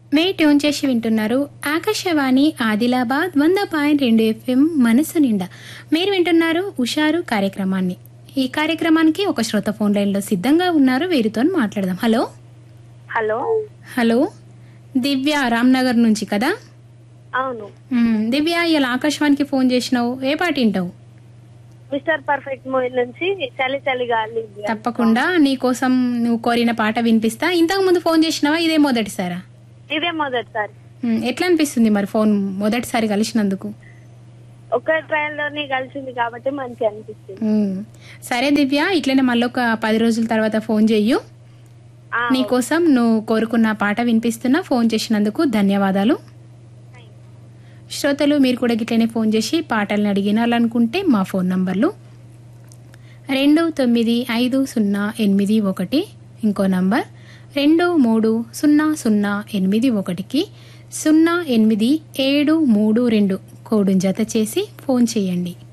మే tune చేసి వింటున్నారు ఆకాశవాణి ఆదిలాబాద్ వంద పాయింట్ రెండు ఎఫ్ఎం మనసు నిండా మీరు వింటున్నారు ఉషారు కార్యక్రమాన్ని ఈ కార్యక్రమానికి ఒక శ్రోత ఫోన్ లైన్లో సిద్ధంగా ఉన్నారు వీరితో మాట్లాడదాం hello hello hello Divya Ramnagar నుంచి కదా అవును మ్, దివ్య ఇలా ఆకాశవాణికి ఫోన్ చేసినావు ఏ పాట వింటావు మిస్టర్ పర్ఫెక్ట్ మూవీ నుంచి చలి చలి గాలి తప్పకుండా నీ కోసం నువ్వు కోరిన పాట వినిపిస్తా ఇంతకు ముందు ఫోన్ చేసినావా ఇదే మొదటిసారా ఇదే మొదటిసారి మ్, ఎట్లా అనిపిస్తుంది మరి ఫోన్ మొదటిసారి కలిసినందుకు ఒక ట్రయల్ లోనే కలిసింది కాబట్టి మంచి అనిపిస్తుంది మ్, సరే దివ్య ఇట్లనే మళ్ళీ ఒక పది రోజుల తర్వాత ఫోన్ చెయ్యు ఆ, నీకోసం నువ్వు కోరుకున్న పాట వినిపిస్తున్నా ఫోన్ చేసినందుకు ధన్యవాదాలు శ్రోతలు మీరు కూడా గిట్లనే ఫోన్ చేసి పాటలను అడిగినాలనుకుంటే మా ఫోన్ నంబర్లు రెండు తొమ్మిది ఐదు సున్నా ఎనిమిది ఒకటి ఇంకో నంబర్ రెండు మూడు సున్నా సున్నా ఎనిమిది ఒకటికి సున్నా ఎనిమిది ఏడు మూడు రెండు కోడును జత చేసి ఫోన్ చేయండి